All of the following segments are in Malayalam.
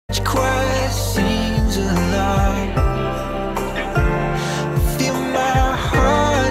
Each quiet seems alive. Feel my heart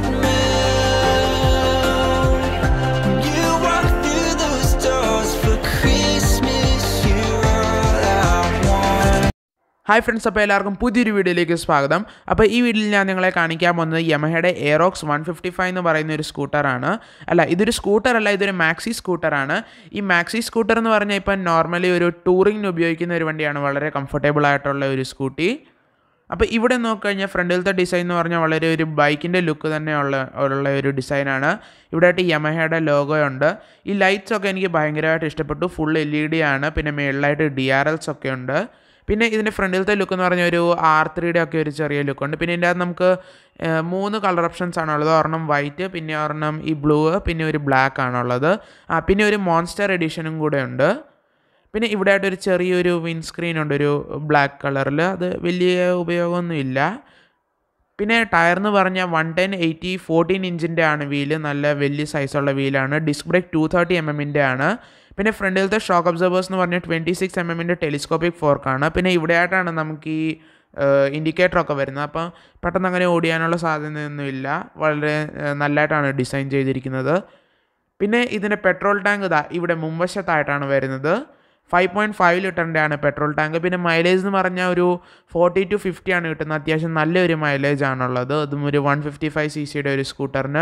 melt. You walk through those doors for Christmas. You're all I want. Hi friends അപ്പോൾ എല്ലാവർക്കും പുതിയൊരു വീഡിയോയിലേക്ക് സ്വാഗതം അപ്പോൾ ഈ വീഡിയോയിൽ ഞാൻ നിങ്ങളെ കാണിക്കാൻ പോകുന്നത് യമഹയുടെ എയറോക്സ് വൺ ഫിഫ്റ്റി ഫൈവ് എന്ന് പറയുന്ന ഒരു സ്കൂട്ടറാണ് അല്ല ഇതൊരു സ്കൂട്ടർ അല്ല ഇതൊരു മാക്സി സ്കൂട്ടറാണ് ഈ മാക്സി സ്കൂട്ടർ എന്ന് പറഞ്ഞാൽ ഇപ്പം നോർമലി ഒരു ടൂറിങ്ങിന് ഉപയോഗിക്കുന്ന ഒരു വണ്ടിയാണ് വളരെ കംഫർട്ടബിൾ ആയിട്ടുള്ള ഒരു സ്കൂട്ടി അപ്പോൾ ഇവിടെ നോക്കിക്കഴിഞ്ഞാൽ ഫ്രണ്ടിലത്തെ ഡിസൈൻ എന്ന് പറഞ്ഞാൽ വളരെ ഒരു ബൈക്കിൻ്റെ ലുക്ക് തന്നെ ഉള്ള ഉള്ള ഒരു ഡിസൈനാണ് ഇവിടെയായിട്ട് യമഹയുടെ ലോഗോ ഉണ്ട് ഈ ലൈറ്റ്സ് ഒക്കെ എനിക്ക് ഭയങ്കരമായിട്ട് ഇഷ്ടപ്പെട്ടു ഫുൾ എൽ ഇ ഡി ആണ് പിന്നെ മേളിലായിട്ട് ഡി ആർ എൽസ് ഒക്കെ ഉണ്ട് പിന്നെ ഇതിൻ്റെ ഫ്രണ്ടിലത്തെ ലുക്ക് എന്ന് പറഞ്ഞാൽ ഒരു ആർ ത്രീയുടെ ഒക്കെ ഒരു ചെറിയ ലുക്കുണ്ട് പിന്നെ ഇതിൻ്റെ അകത്ത് നമുക്ക് ഏഹ്, മൂന്ന് കളർ ഓപ്ഷൻസ് ആണുള്ളത് ഒരെണ്ണം വൈറ്റ് പിന്നെ ഒരെണ്ണം ഈ ബ്ലൂ പിന്നെ ഒരു ബ്ലാക്ക് ആണുള്ളത് ആ പിന്നെ ഒരു മോൺസ്റ്റർ എഡിഷനും കൂടെ ഉണ്ട് പിന്നെ ഇവിടെ ആയിട്ട് ഒരു ചെറിയൊരു വിൻസ്ക്രീൻ ഉണ്ട് ഒരു ബ്ലാക്ക് കളറിൽ അത് വലിയ ഉപയോഗമൊന്നുമില്ല പിന്നെ ടയർ എന്ന് പറഞ്ഞാൽ വൺ ടെൻ എയ്റ്റി ഫോർട്ടീൻ ഇഞ്ചിൻ്റെ ആണ് വീല് നല്ല വലിയ സൈസുള്ള വീലാണ് disc brake two thirty M എമ്മിൻ്റെ ആണ് പിന്നെ ഫ്രണ്ടിലത്തെ ഷോക്ക് ഒബ്സർവേഴ്സ് എന്ന് പറഞ്ഞാൽ ട്വൻറ്റി സിക്സ് എം എമ്മിൻ്റെ ടെലിസ്കോപ്പിക് ഫോർക്കാണ് പിന്നെ ഇവിടെയായിട്ടാണ് നമുക്ക് ഈ ഇൻഡിക്കേറ്റർ ഒക്കെ വരുന്നത് അപ്പം പെട്ടെന്ന് അങ്ങനെ ഓടിയാനുള്ള സാധ്യതയൊന്നുമില്ല വളരെ ഏഹ്, നല്ലതായിട്ടാണ് ഡിസൈൻ ചെയ്തിരിക്കുന്നത് പിന്നെ ഇതിൻ്റെ പെട്രോൾ ടാങ്ക് ഇതാ ഇവിടെ മുൻവശത്തായിട്ടാണ് വരുന്നത് ഫൈവ് പോയിൻറ്റ് ഫൈവ് ലിറ്ററിൻ്റെ ആണ് പെട്രോൾ ടാങ്ക് പിന്നെ മൈലേജ് എന്ന് പറഞ്ഞാൽ ഒരു ഫോർട്ടി ടു ഫിഫ്റ്റി ആണ് കിട്ടുന്നത് അത്യാവശ്യം നല്ലൊരു മൈലേജ് ആണുള്ളത് അതും ഒരു വൺ ഫിഫ്റ്റി ഫൈവ് സി സിയുടെ ഒരു സ്കൂട്ടറിന്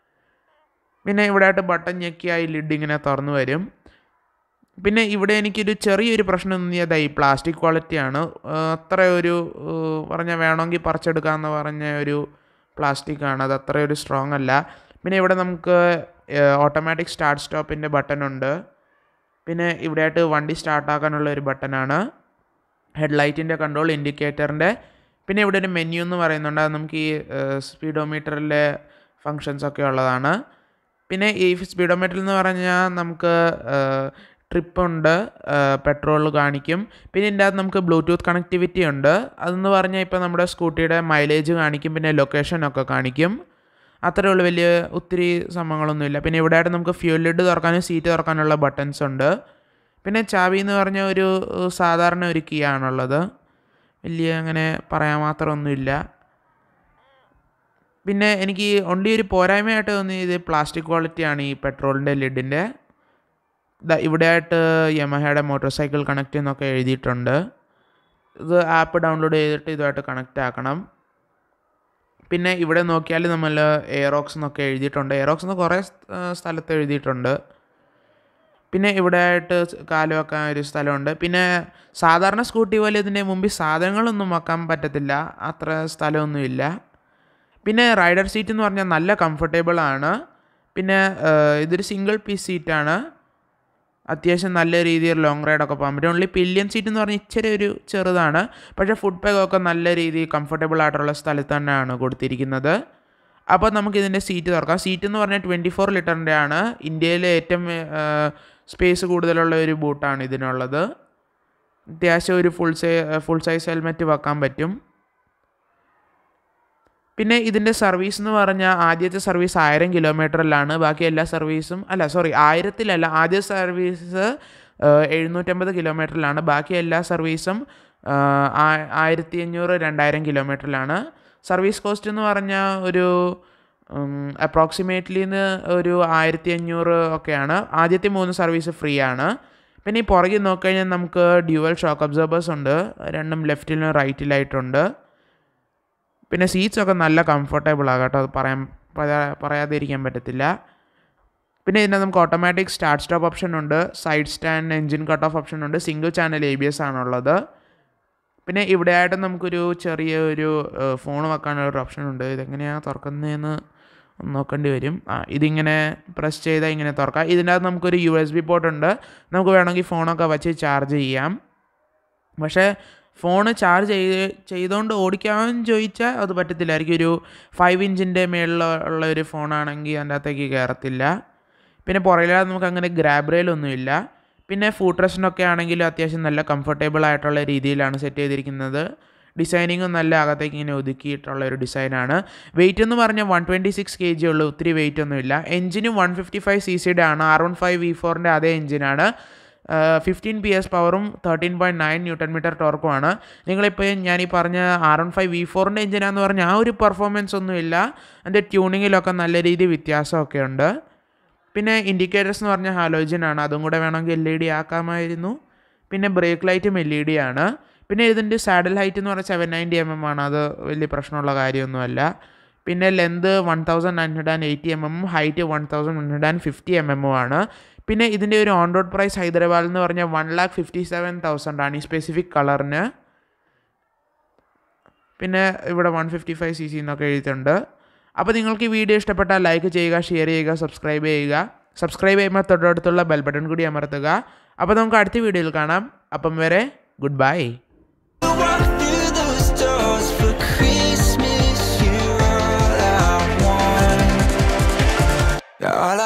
പിന്നെ ഇവിടെ ആയിട്ട് ബട്ടൺ ഞെക്കിയായി ലിഡ് ഇങ്ങനെ തുറന്നു വരും പിന്നെ ഇവിടെ എനിക്കൊരു ചെറിയൊരു പ്രശ്നം തോന്നിയത് ഈ പ്ലാസ്റ്റിക് ക്വാളിറ്റിയാണ് അത്ര ഒരു പറഞ്ഞാൽ വേണമെങ്കിൽ പറിച്ചെടുക്കാമെന്ന് പറഞ്ഞ ഒരു പ്ലാസ്റ്റിക് ആണ് അത് അത്ര ഒരു സ്ട്രോങ് അല്ല പിന്നെ ഇവിടെ നമുക്ക് ഓട്ടോമാറ്റിക് സ്റ്റാർട്ട് സ്റ്റോപ്പിൻ്റെ ബട്ടൺ ഉണ്ട് പിന്നെ ഇവിടെയായിട്ട് വണ്ടി സ്റ്റാർട്ടാക്കാനുള്ള ഒരു ബട്ടനാണ് ഹെഡ്ലൈറ്റിൻ്റെ കൺട്രോൾ ഇൻഡിക്കേറ്ററിൻ്റെ പിന്നെ ഇവിടെ ഒരു മെനു എന്ന് പറയുന്നുണ്ട് അത് നമുക്ക് ഈ സ്പീഡോമീറ്ററിലെ ഫങ്ഷൻസ് ഒക്കെ ഉള്ളതാണ് പിന്നെ ഈ സ്പീഡോമീറ്ററിൽ എന്ന് പറഞ്ഞാൽ നമുക്ക് ട്രിപ്പ് ഉണ്ട് പെട്രോൾ കാണിക്കും പിന്നെ ഇതിൻ്റെ അകത്ത് നമുക്ക് ബ്ലൂടൂത്ത് കണക്ടിവിറ്റി ഉണ്ട് അതെന്ന് പറഞ്ഞാൽ ഇപ്പോൾ നമ്മുടെ സ്കൂട്ടിയുടെ മൈലേജ് കാണിക്കും പിന്നെ ലൊക്കേഷൻ ഒക്കെ കാണിക്കും അത്രേ ഉള്ളൂ വലിയ ഒത്തിരി സംഭവങ്ങളൊന്നുമില്ല പിന്നെ ഇവിടെ ആയിട്ട് നമുക്ക് ഫ്യൂൽ ലിഡ് തുറക്കാനും സീറ്റ് തുറക്കാനുള്ള ബട്ടൺസ് ഉണ്ട് പിന്നെ ചാവി എന്ന് പറഞ്ഞ ഒരു ഏഹ്, സാധാരണ ഒരു കീ ആണുള്ളത് വലിയ അങ്ങനെ പറയാൻ മാത്രമൊന്നുമില്ല പിന്നെ എനിക്ക് ഒണ്ടി ഒരു പോരായ്മയായിട്ട് തോന്നിയത് പ്ലാസ്റ്റിക് ക്വാളിറ്റിയാണ് ഈ പെട്രോളിൻ്റെ ലിഡിൻ്റെ ഇവിടെയായിട്ട് യമഹയുടെ മോട്ടോർ സൈക്കിൾ കണക്റ്റ് എന്നൊക്കെ എഴുതിയിട്ടുണ്ട് ഇത് ആപ്പ് ഡൗൺലോഡ് ചെയ്തിട്ട് ഇതുമായിട്ട് കണക്റ്റ് ആക്കണം പിന്നെ ഇവിടെ നോക്കിയാൽ നമ്മൾ എയറോക്സ് എന്നൊക്കെ എഴുതിയിട്ടുണ്ട് എയറോക്സ് എന്ന് കുറേ സ്- ആ, സ്ഥലത്ത് എഴുതിയിട്ടുണ്ട് പിന്നെ ഇവിടെ ആയിട്ട് കാല് വെക്കാൻ ഒരു സ്ഥലമുണ്ട് പിന്നെ സാധാരണ സ്കൂട്ടി പോലെ ഇതിൻ്റെ മുമ്പിൽ സാധനങ്ങളൊന്നും വെക്കാൻ പറ്റത്തില്ല അത്ര സ്ഥലമൊന്നുമില്ല പിന്നെ റൈഡർ സീറ്റ് എന്ന് പറഞ്ഞാൽ നല്ല കംഫർട്ടബിൾ ആണ് പിന്നെ ആ, ഇതൊരു സിംഗിൾ പീസ് സീറ്റാണ് അത്യാവശ്യം നല്ല രീതിയിൽ ലോങ് റൈഡൊക്കെ പോകാൻ പറ്റും ഓൺലി പില്യൻ സീറ്റ് എന്ന് പറഞ്ഞാൽ ഇച്ചിരി ഒരു ചെറുതാണ് പക്ഷേ ഫുഡ് പാക്കൊക്കെ നല്ല രീതിയിൽ കംഫർട്ടബിൾ ആയിട്ടുള്ള സ്ഥലത്ത് തന്നെയാണ് കൊടുത്തിരിക്കുന്നത് അപ്പോൾ നമുക്ക് ഇതിൻ്റെ സീറ്റ് തുറക്കാം സീറ്റ് എന്ന് പറഞ്ഞാൽ ട്വൻറ്റി ഫോർ ലിറ്ററിൻ്റെ ആണ് ഇന്ത്യയിലെ ഏറ്റവും സ്പേസ് കൂടുതലുള്ള ഒരു ബൂട്ടാണ് ഇതിനുള്ളത് അത്യാവശ്യം ഒരു ഫുൾ സൈ ഫുൾ സൈസ് ഹെൽമെറ്റ് വെക്കാൻ പറ്റും പിന്നെ ഇതിൻ്റെ സർവീസ് എന്ന് പറഞ്ഞാൽ ആദ്യത്തെ സർവീസ് ആയിരം കിലോമീറ്ററിലാണ് ബാക്കി എല്ലാ സർവീസും അല്ല സോറി ആയിരത്തിലല്ല ആദ്യ സർവീസ് എഴുന്നൂറ്റമ്പത് കിലോമീറ്ററിലാണ് ബാക്കി എല്ലാ സർവീസും ആയിരത്തി അഞ്ഞൂറ് രണ്ടായിരം കിലോമീറ്ററിലാണ് സർവീസ് കോസ്റ്റ് എന്ന് പറഞ്ഞാൽ ഒരു അപ്രോക്സിമേറ്റ്ലിന്ന് ഒരു ആയിരത്തി അഞ്ഞൂറ് ഒക്കെയാണ് ആദ്യത്തെ മൂന്ന് സർവീസ് ഫ്രീ ആണ് പിന്നെ ഈ പുറകിൽ നോക്കിക്കഴിഞ്ഞാൽ നമുക്ക് ഡ്യുവൽ ഷോക്ക് അബ്സർവേഴ്സ് ഉണ്ട് രണ്ടും ലെഫ്റ്റിലും റൈറ്റിലായിട്ടുണ്ട് പിന്നെ സീറ്റ്സ് ഒക്കെ നല്ല കംഫർട്ടബിൾ ആണ് കേട്ടോ അത് പറയാൻ പറയാ- പറയാതിരിക്കാൻ പറ്റത്തില്ല പിന്നെ ഇതിന് നമുക്ക് ഓട്ടോമാറ്റിക് സ്റ്റാർട്ട് സ്റ്റോപ്പ് ഓപ്ഷൻ ഉണ്ട് side stand engine cut off option ഉണ്ട് single channel A B S ആണുള്ളത് പിന്നെ ഇവിടെ ആയിട്ട് നമുക്കൊരു ചെറിയ ഒരു ഫോൺ വെക്കാനുള്ള ഒരു ഓപ്ഷൻ ഉണ്ട് ഇതെങ്ങനെയാണ് തുറക്കുന്നതെന്ന് ഒന്ന് നോക്കേണ്ടി വരും ആ ഇതിങ്ങനെ പ്രസ് ചെയ്താൽ ഇങ്ങനെ തുറക്കാം ഇതിൻ്റെ അകത്ത് നമുക്കൊരു യു എസ് ബി പോർട്ട് ഉണ്ട് നമുക്ക് വേണമെങ്കിൽ ഫോണൊക്കെ വെച്ച് ചാർജ് ചെയ്യാം പക്ഷേ ഫോണ് ചാർജ് ചെയ്ത് ചെയ്തുകൊണ്ട് ഓടിക്കാൻ ചോദിച്ചാൽ അത് പറ്റത്തില്ലായിരിക്കും ഒരു ഫൈവ് ഇഞ്ചിൻ്റെ മേളിൽ ഉള്ള ഒരു ഫോണാണെങ്കിൽ അതിൻ്റെ അകത്തേക്ക് കയറത്തില്ല പിന്നെ പുറകിലാതെ നമുക്ക് അങ്ങനെ ഗ്രാബ് റെയിലൊന്നുമില്ല പിന്നെ ഫൂട്രസിനൊക്കെ ആണെങ്കിലും അത്യാവശ്യം നല്ല കംഫർട്ടബിൾ ആയിട്ടുള്ള രീതിയിലാണ് സെറ്റ് ചെയ്തിരിക്കുന്നത് ഡിസൈനിങ്ങും നല്ല അകത്തേക്ക് ഇങ്ങനെ ഒതുക്കിയിട്ടുള്ള ഒരു ഡിസൈനാണ് വെയിറ്റ് എന്ന് പറഞ്ഞാൽ one twenty six K G ഉള്ളൂ ഒത്തിരി വെയിറ്റ് ഒന്നുമില്ല എഞ്ചിനും വൺ ഫിഫ്റ്റി ഫൈവ് സി സിയുടെ ആണ് ആർ വൺ ഫൈവ് വി ഫോറിൻ്റെ അതേ എഞ്ചിനാണ് ഫിഫ്റ്റീൻ പി എസ് പവറും thirteen point nine newton metre ടോർക്കുമാണ് നിങ്ങളിപ്പോൾ ഞാൻ ഈ പറഞ്ഞ ആർ വൺ ഫൈവ് വി ഫോറിൻ്റെ എഞ്ചിനാന്ന് പറഞ്ഞാൽ ആ ഒരു പെർഫോമൻസ് ഒന്നുമില്ല അതിൻ്റെ ട്യൂണിങ്ങിലൊക്കെ നല്ല രീതിയിൽ വ്യത്യാസമൊക്കെ ഉണ്ട് പിന്നെ ഇൻഡിക്കേറ്റേഴ്സ് എന്ന് പറഞ്ഞാൽ ഹാലോജൻ ആണ് അതും കൂടെ വേണമെങ്കിൽ എൽ ഇ ഡി ആക്കാമായിരുന്നു പിന്നെ ബ്രേക്ക് ലൈറ്റും എൽ ഇ ഡി ആണ് പിന്നെ ഇതിൻ്റെ സാഡിൽ ഹൈറ്റ് എന്ന് പറഞ്ഞാൽ സെവൻ നയൻറ്റി എം എം ആണ് അത് വലിയ പ്രശ്നമുള്ള കാര്യമൊന്നുമല്ല പിന്നെ length one thousand nine hundred and eighty M എമ്മും height one thousand one hundred and fifty M എമ്മും ആണ് പിന്നെ ഇതിൻ്റെ ഒരു ഓൺ റോഡ് പ്രൈസ് ഹൈദരാബാദിൽ എന്ന് പറഞ്ഞാൽ one lakh fifty seven thousand ആണ് ഈ സ്പെസിഫിക് കളറിന് പിന്നെ ഇവിടെ one fifty five C C എന്നൊക്കെ എഴുതിയിട്ടുണ്ട് അപ്പോൾ നിങ്ങൾക്ക് ഈ വീഡിയോ ഇഷ്ടപ്പെട്ടാൽ ലൈക്ക് ചെയ്യുക ഷെയർ ചെയ്യുക സബ്സ്ക്രൈബ് ചെയ്യുക സബ്സ്ക്രൈബ് ചെയ്യുമ്പോൾ തൊട്ടടുത്തുള്ള ബെൽ ബട്ടൺ കൂടി അമർത്തുക അപ്പോൾ നമുക്ക് അടുത്ത വീഡിയോയിൽ കാണാം അപ്പം വരെ good bye walk through those doors for Christmas. You're all I want. You're all